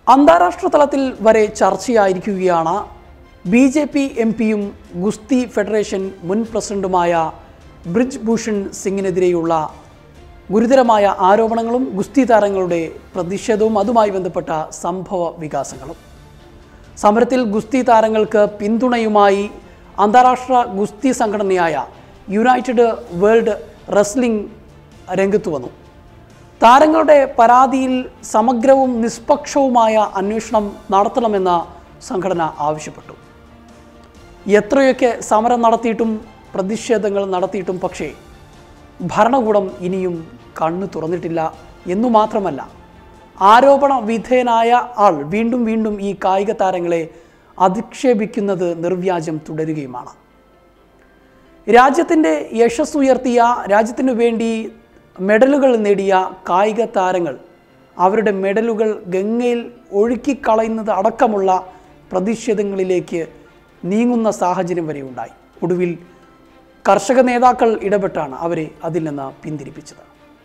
അന്താരാഷ്ട്ര തലത്തിൽ വരെ ചർച്ചയായിരിക്കുകയാണ് ബി ജെ പി എം പിയും ഗുസ്തി ഫെഡറേഷൻ മുൻ പ്രസിഡന്റുമായ ബ്രിജ് ഭൂഷൺ സിംഗിനെതിരെയുള്ള ഗുരുതരമായ ആരോപണങ്ങളും ഗുസ്തി താരങ്ങളുടെ പ്രതിഷേധവും അതുമായി ബന്ധപ്പെട്ട സംഭവ വികാസങ്ങളും സമരത്തിൽ ഗുസ്തി താരങ്ങൾക്ക് പിന്തുണയുമായി അന്താരാഷ്ട്ര ഗുസ്തി സംഘടനയായ യുണൈറ്റഡ് വേൾഡ് റെസ്ലിംഗ് രംഗത്ത് വന്നു താരങ്ങളുടെ പരാതിയിൽ സമഗ്രവും നിഷ്പക്ഷവുമായ അന്വേഷണം നടത്തണമെന്ന സംഘടന ആവശ്യപ്പെട്ടു എത്രയൊക്കെ സമരം നടത്തിയിട്ടും പ്രതിഷേധങ്ങൾ നടത്തിയിട്ടും പക്ഷേ ഭരണകൂടം ഇനിയും കണ്ണു തുറന്നിട്ടില്ല എന്നു മാത്രമല്ല ആരോപണ വിധേയനായ ആൾ വീണ്ടും വീണ്ടും ഈ കായിക താരങ്ങളെ അധിക്ഷേപിക്കുന്നത് നിർവ്യാജം തുടരുകയുമാണ് രാജ്യത്തിൻ്റെ യശസ് ഉയർത്തിയ രാജ്യത്തിനു വേണ്ടി മെഡലുകൾ നേടിയ കായിക താരങ്ങൾ അവരുടെ മെഡലുകൾ ഗംഗയിൽ ഒഴുക്കിക്കളയുന്നത് അടക്കമുള്ള പ്രതിഷേധങ്ങളിലേക്ക് നീങ്ങുന്ന സാഹചര്യം വരെ ഉണ്ടായി ഒടുവിൽ കർഷക നേതാക്കൾ ഇടപെട്ടാണ് അവരെ അതിൽ നിന്ന് പിന്തിരിപ്പിച്ചത്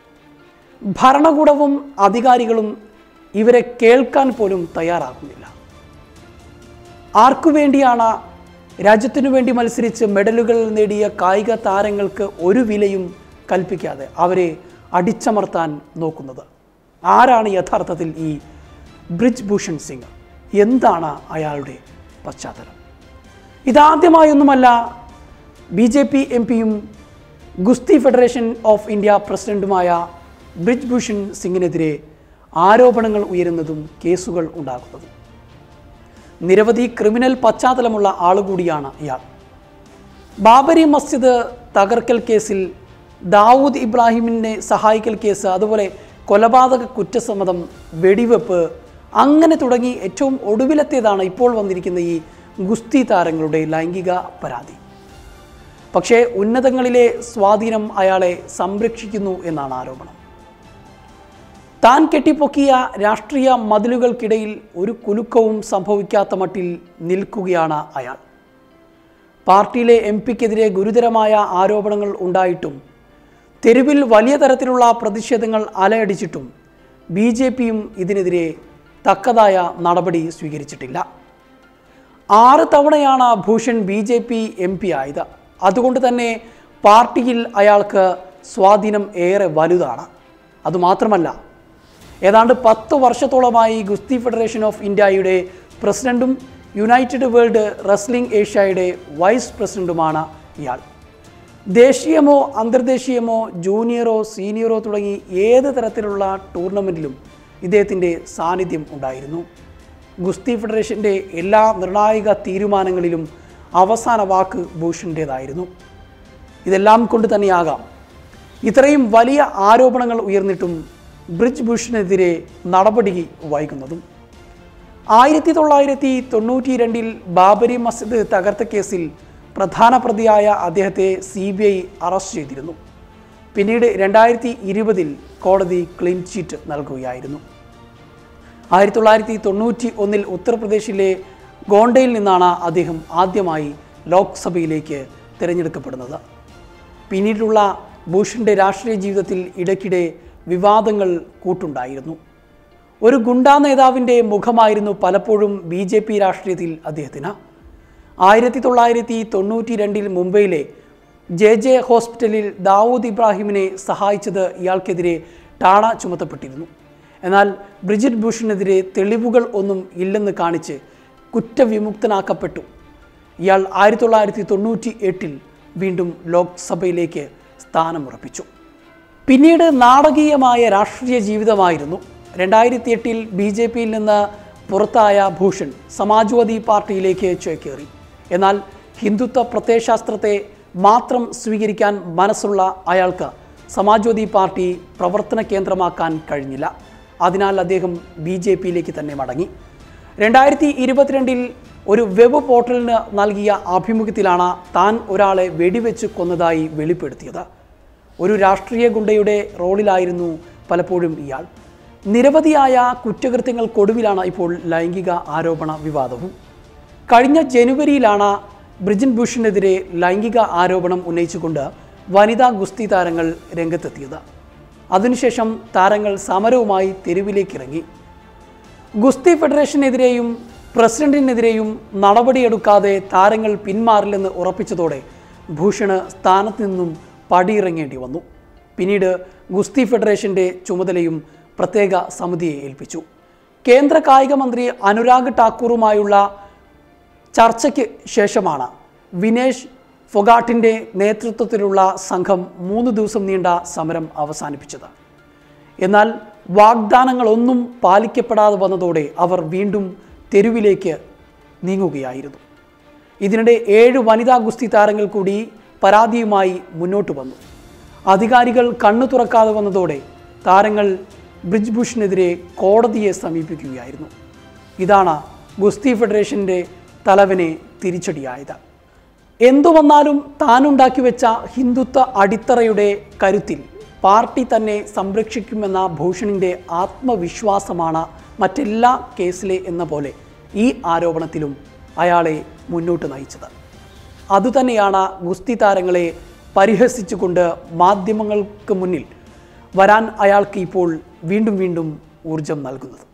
ഭരണകൂടവും അധികാരികളും ഇവരെ കേൾക്കാൻ പോലും തയ്യാറാകുന്നില്ല ആർക്കു വേണ്ടിയാണ് രാജ്യത്തിനു വേണ്ടി മത്സരിച്ച് മെഡലുകൾ നേടിയ കായിക താരങ്ങൾക്ക് ഒരു വിലയും കൽപ്പിക്കാതെ അവരെ അടിച്ചമർത്താൻ നോക്കുന്നത് ആരാണ് യഥാർത്ഥത്തിൽ ഈ ബ്രിജ് ഭൂഷൺ സിംഗ് എന്താണ് അയാളുടെ പശ്ചാത്തലം ഇതാദ്യമായൊന്നുമല്ല ബി ജെ പി എം പിയും ഗുസ്തി ഫെഡറേഷൻ ഓഫ് ഇന്ത്യ പ്രസിഡന്റുമായ ബ്രിജ് ഭൂഷൺ സിംഗിനെതിരെ ആരോപണങ്ങൾ ഉയരുന്നതും കേസുകൾ ഉണ്ടാകുന്നതും നിരവധി ക്രിമിനൽ പശ്ചാത്തലമുള്ള ആളുകൂടിയാണ് ഇയാൾ ബാബരി മസ്ജിദ് തകർക്കൽ കേസിൽ ദാവൂദ് ഇബ്രാഹിമിനെ സഹായിക്കൽ കേസ് അതുപോലെ കൊലപാതക കുറ്റസമ്മതം വെടിവെപ്പ് അങ്ങനെ തുടങ്ങി ഏറ്റവും ഒടുവിലത്തേതാണ് ഇപ്പോൾ വന്നിരിക്കുന്ന ഈ ഗുസ്തി താരങ്ങളുടെ ലൈംഗിക പരാതി പക്ഷേ ഉന്നതങ്ങളിലെ സ്വാധീനം അയാളെ സംരക്ഷിക്കുന്നു എന്നാണ് ആരോപണം താൻ കെട്ടിപ്പൊക്കിയ രാഷ്ട്രീയ മതിലുകൾക്കിടയിൽ ഒരു കുലുക്കവും സംഭവിക്കാത്ത മട്ടിൽ നിൽക്കുകയാണ് അയാൾ പാർട്ടിയിലെ എം പിക്കെതിരെ ഗുരുതരമായ ആരോപണങ്ങൾ ഉണ്ടായിട്ടും തെരുവിൽ വലിയ തരത്തിലുള്ള പ്രതിഷേധങ്ങൾ അലയടിച്ചിട്ടും ബി ജെ പിയും ഇതിനെതിരെ തക്കതായ നടപടി സ്വീകരിച്ചിട്ടില്ല ആറ് തവണയാണ് Bhushan B J P M P ആയത് അതുകൊണ്ട് തന്നെ പാർട്ടിയിൽ അയാൾക്ക് സ്വാധീനം ഏറെ വലുതാണ് അതുമാത്രമല്ല ഏതാണ്ട് പത്ത് വർഷത്തോളമായി ഗുസ്തി ഫെഡറേഷൻ ഓഫ് ഇന്ത്യയുടെ പ്രസിഡന്റും യുണൈറ്റഡ് വേൾഡ് റെസ്ലിംഗ് ഏഷ്യയുടെ വൈസ് പ്രസിഡന്റുമാണ് ഇയാൾ ദേശീയമോ അന്തർദേശീയമോ ജൂനിയറോ സീനിയറോ തുടങ്ങി ഏത് തരത്തിലുള്ള ടൂർണമെൻറ്റിലും ഇദ്ദേഹത്തിൻ്റെ സാന്നിധ്യം ഉണ്ടായിരുന്നു ഗുസ്തി ഫെഡറേഷൻ്റെ എല്ലാ നിർണായക തീരുമാനങ്ങളിലും അവസാന വാക്ക് ഭൂഷണിൻ്റേതായിരുന്നു ഇതെല്ലാം കൊണ്ട് തന്നെയാകാം ഇത്രയും വലിയ ആരോപണങ്ങൾ ഉയർന്നിട്ടും ബ്രിജ് ഭൂഷണെതിരെ നടപടി വൈകുന്നതും ആയിരത്തി തൊള്ളായിരത്തി തൊണ്ണൂറ്റി രണ്ടിൽ ബാബരി മസ്ജിദ് തകർത്ത കേസിൽ പ്രധാന പ്രതിയായ അദ്ദേഹത്തെ സി ബി ഐ അറസ്റ്റ് ചെയ്തിരുന്നു പിന്നീട് രണ്ടായിരത്തി ഇരുപതിൽ കോടതി ക്ലീൻ ചീറ്റ് നൽകുകയായിരുന്നു ആയിരത്തി തൊള്ളായിരത്തി തൊണ്ണൂറ്റി ഒന്നിൽ ഉത്തർപ്രദേശിലെ ഗോണ്ടയിൽ നിന്നാണ് അദ്ദേഹം ആദ്യമായി ലോക്സഭയിലേക്ക് തിരഞ്ഞെടുക്കപ്പെടുന്നത് പിന്നീടുള്ള ബുഷിൻ്റെ രാഷ്ട്രീയ ജീവിതത്തിൽ ഇടയ്ക്കിടെ വിവാദങ്ങൾ കൂട്ടുണ്ടായിരുന്നു ഒരു ഗുണ്ടാ നേതാവിൻ്റെ മുഖമായിരുന്നു പലപ്പോഴും ബി ജെ പി രാഷ്ട്രീയത്തിൽ അദ്ദേഹത്തിന് ആയിരത്തി തൊള്ളായിരത്തി തൊണ്ണൂറ്റി രണ്ടിൽ മുംബൈയിലെ ജെ ജെ ഹോസ്പിറ്റലിൽ ദാവൂദ് ഇബ്രാഹിമിനെ സഹായിച്ചത് ഇയാൾക്കെതിരെ ടാണ ചുമത്തപ്പെട്ടിരുന്നു എന്നാൽ ബ്രിജിറ്റ് ബുഷിനെതിരെ തെളിവുകൾ ഒന്നും ഇല്ലെന്ന് കാണിച്ച് കുറ്റവിമുക്തനാക്കപ്പെട്ടു ഇയാൾ ആയിരത്തി തൊള്ളായിരത്തി തൊണ്ണൂറ്റി എട്ടിൽ വീണ്ടും ലോക്സഭയിലേക്ക് സ്ഥാനമുറപ്പിച്ചു പിന്നീട് നാടകീയമായ രാഷ്ട്രീയ ജീവിതമായിരുന്നു രണ്ടായിരത്തി എട്ടിൽ ബി ജെ പിയിൽ നിന്ന് പുറത്തായ ഭൂഷൺ സമാജ്വാദി പാർട്ടിയിലേക്ക് ചേക്കേറി എന്നാൽ ഹിന്ദുത്വ പ്രത്യയശാസ്ത്രത്തെ മാത്രം സ്വീകരിക്കാൻ മനസ്സുള്ള അയാൾക്ക് സമാജ്വാദി പാർട്ടി പ്രവർത്തന കേന്ദ്രമാക്കാൻ കഴിഞ്ഞില്ല അതിനാൽ അദ്ദേഹം ബി ജെ പിയിലേക്ക് തന്നെ മടങ്ങി രണ്ടായിരത്തി ഇരുപത്തിരണ്ടിൽ ഒരു വെബ് പോർട്ടലിന് നൽകിയ ആഭിമുഖ്യത്തിലാണ് താൻ ഒരാളെ വെടിവെച്ച് കൊന്നതായി വെളിപ്പെടുത്തിയത് ഒരു രാഷ്ട്രീയ ഗുണ്ടയുടെ റോളിലായിരുന്നു പലപ്പോഴും ഇയാൾ നിരവധിയായ കുറ്റകൃത്യങ്ങൾക്കൊടുവിലാണ് ഇപ്പോൾ ലൈംഗിക ആരോപണ വിവാദവും കഴിഞ്ഞ ജനുവരിയിലാണ് ബ്രിജിൻ ബുഷിനെതിരെ ലൈംഗിക ആരോപണം ഉന്നയിച്ചുകൊണ്ട് വനിതാ ഗുസ്തി താരങ്ങൾ രംഗത്തെത്തിയത് അതിനുശേഷം താരങ്ങൾ സമരവുമായി തെരുവിലേക്കിറങ്ങി ഗുസ്തി ഫെഡറേഷനെതിരെയും പ്രസിഡന്റിനെതിരെയും നടപടിയെടുക്കാതെ താരങ്ങൾ പിന്മാറില്ലെന്ന് ഉറപ്പിച്ചതോടെ ഭൂഷണ് സ്ഥാനത്ത് നിന്നും പടിയിറങ്ങേണ്ടി വന്നു പിന്നീട് ഗുസ്തി ഫെഡറേഷന്റെ ചുമതലയും പ്രത്യേക സമിതിയെ ഏൽപ്പിച്ചു കേന്ദ്ര കായിക മന്ത്രി അനുരാഗ് ഠാക്കൂറുമായുള്ള ചർച്ചയ്ക്ക് ശേഷമാണ് വിനേഷ് ഫൊഗാട്ടിൻ്റെ നേതൃത്വത്തിലുള്ള സംഘം മൂന്ന് ദിവസം നീണ്ട സമരം അവസാനിപ്പിച്ചത് എന്നാൽ വാഗ്ദാനങ്ങളൊന്നും പാലിക്കപ്പെടാതെ വന്നതോടെ അവർ വീണ്ടും തെരുവിലേക്ക് നീങ്ങുകയായിരുന്നു ഇതിനിടെ ഏഴ് വനിതാ ഗുസ്തി താരങ്ങൾ കൂടി പരാതിയുമായി മുന്നോട്ട് വന്നു അധികാരികൾ കണ്ണു തുറക്കാതെ വന്നതോടെ താരങ്ങൾ ബ്രിജ് ബുഷിനെതിരെ കോടതിയെ സമീപിക്കുകയായിരുന്നു ഇതാണ് ഗുസ്തി ഫെഡറേഷൻ്റെ തലവനെ തിരിച്ചടിയായത് എന്തു വന്നാലും താനുണ്ടാക്കി വെച്ച ഹിന്ദുത്വ അടിത്തറയുടെ കരുത്തിൽ പാർട്ടി തന്നെ സംരക്ഷിക്കുമെന്ന ഭൂഷണിൻ്റെ ആത്മവിശ്വാസമാണ് മറ്റെല്ലാ കേസിലെ എന്ന പോലെ ഈ ആരോപണത്തിലും അയാളെ മുന്നോട്ട് നയിച്ചത് അതുതന്നെയാണ് ഗുസ്തി താരങ്ങളെ പരിഹസിച്ചുകൊണ്ട് മാധ്യമങ്ങൾക്ക് മുന്നിൽ വരാൻ അയാൾക്ക് ഇപ്പോൾ വീണ്ടും വീണ്ടും ഊർജം നൽകുന്നത്